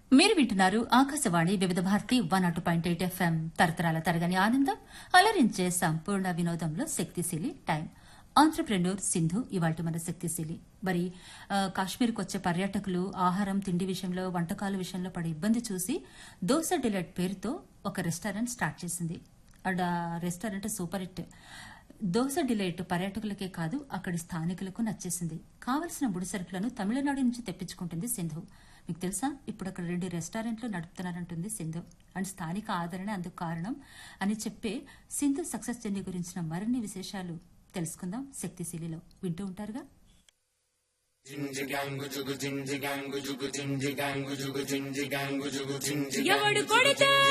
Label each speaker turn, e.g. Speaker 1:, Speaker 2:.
Speaker 1: మీరు వింటున్నారు ఆకాశవాణి వివిధ భారతి వన్ అటు పాయింట్ ఎయిట్ ఎఫ్ఎం తరతరాల తరగని ఆనందం అలరించే సంపూర్ణ వినోదంలో శక్తిశీలి టైం ఆంధ్రప్రెన్యూర్ సింధు ఇవాళ మన శక్తిశీలి మరి ఆ, కాశ్మీర్కి వచ్చే పర్యాటకులు ఆహారం తిండి విషయంలో వంటకాల విషయంలో పడే ఇబ్బంది చూసి దోస డిలైట్ పేరుతో ఒక రెస్టారెంట్ స్టార్ట్ చేసింది అండ్ ఆ restaurant super hit dosa delight పర్యాటకులకే కాదు అక్కడి స్థానికులకు నచ్చేసింది కావలసిన ముడి సరుకులను తమిళనాడు నుంచి తెప్పించుకుంటుంది సింధు మీకు తెలుసా ఇప్పుడు అక్కడ రెండు రెస్టారెంట్లు నడుపుతున్నారంటుంది సింధు అండ్ స్థానిక ఆదరణ అందుకు కారణం అని చెప్పే సింధు సక్సెస్ జర్నీ గురించిన మరిన్ని విశేషాలు తెలుసుకుందాం శక్తిశీలిలో వింటూ ఉంటారుగా
Speaker 2: ఎవడు కొడితే